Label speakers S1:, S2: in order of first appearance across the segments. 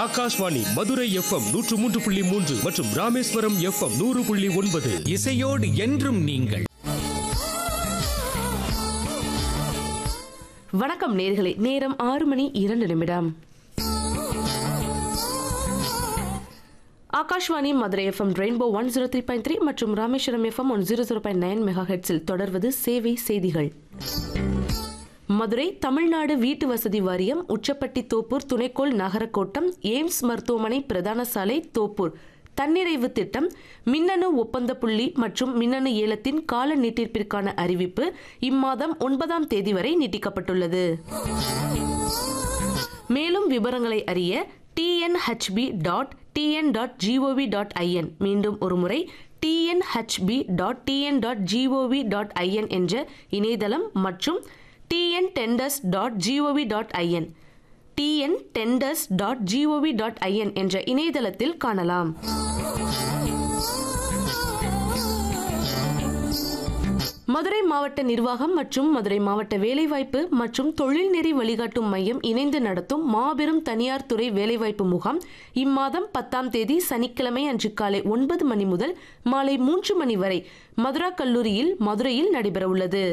S1: Akashvani Madurai FM நூற்று மூன்று புள்ளி மூன்று மற்றும் ராமேஸ்வரம் எஃப்எம் நூறு புள்ளி ஒன்பது
S2: இசையோடு என்றும் நீங்கள்
S3: வணக்கம் நேர்களே நேரம் ஆறு மணி இரண்டு நிமிடம் Akashvani Madurai FM rainbow one zero three point three மற்றும் Rameswaram FM one zero zero point nine mega ஹெட்ஸில் தொடர்வது சேவை செய்திகள் மதுரை தமிழ்நாடு வீட்டு வசதி வாரியம் உச்சப்பட்டி தோப்பூர் துணைக்கோள் நகரக்கோட்டம் எய்ம்ஸ் மருத்துவமனை பிரதான சாலை தோப்பூர் தன்னிறைவு திட்டம் மின்னணு ஒப்பந்த புள்ளி மற்றும் மின்னணு ஏலத்தின் கால நீட்டிப்பிற்கான அறிவிப்பு இம்மாதம் ஒன்பதாம் தேதி வரை நீட்டிக்கப்பட்டுள்ளது மேலும் விவரங்களை அறிய TNHB dot TN dot gov dot in மீண்டும் ஒருமுறை TNHB dot TN dot gov dot in என்ற இணையதளம் மற்றும் TN tenders dot gov dot in TN tenders dot gov dot in என்ற இணையதளத்தில் காணலாம் மதுரை மாவட்ட நிர்வாகம் மற்றும் மதுரை மாவட்ட வேலைவாய்ப்பு மற்றும் தொழில்நெறி வழிகாட்டும் மையம் இணைந்து நடத்தும் மாபெரும் தனியார் துறை வேலைவாய்ப்பு முகாம் இம்மாதம் பத்தாம் தேதி சனிக்கிழமை அன்று காலை ஒன்பது மணி முதல் மாலை மூன்று மணி வரை மதுரா கல்லூரியில் மதுரையில் நடைபெறவுள்ளது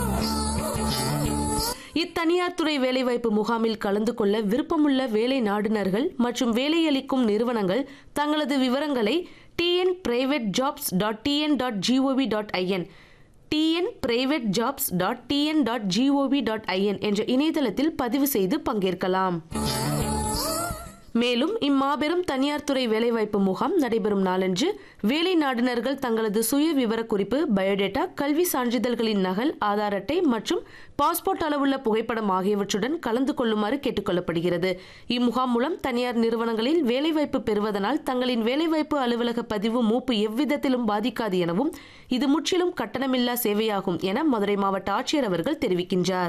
S3: இத்தனியார் துறை வேலைவாய்ப்பு முகாமில் கலந்து கொள்ள விருப்பமுள்ள வேலை நாடுனர்கள் மற்றும் வேலையளிக்கும் நிறுவனங்கள் தங்களது விவரங்களை TN private jobs dot TN dot gov dot in TN private jobs dot TN dot gov dot in என்ற இணையதளத்தில் பதிவு செய்து பங்கேற்கலாம் மேலும் இம்மாபெரும் தனியார் துறை வேலைவாய்ப்பு முகாம் நடைபெறும் நாளன்று வேலை நாடுனர்கள் தங்களது சுய விவரக்குறிப்பு பயோடேட்டா கல்வி சான்றிதழ்களின் நகல் ஆதார் அட்டை மற்றும் பாஸ்போர்ட் அளவுள்ள புகைப்படம் ஆகியவற்றுடன் கலந்து கொள்ளுமாறு கேட்டுக்கொள்ளப்படுகிறது இம்முகாம் மூலம் தனியார் நிறுவனங்களில் வேலைவாய்ப்பு பெறுவதனால் தங்களின் வேலைவாய்ப்பு அலுவலக பதிவு மூப்பு எவ்விதத்திலும் பாதிக்காது எனவும் இது முற்றிலும் கட்டணமில்லா சேவையாகும் என மதுரை மாவட்ட ஆட்சியர் அவர்கள் தெரிவிக்கின்றார்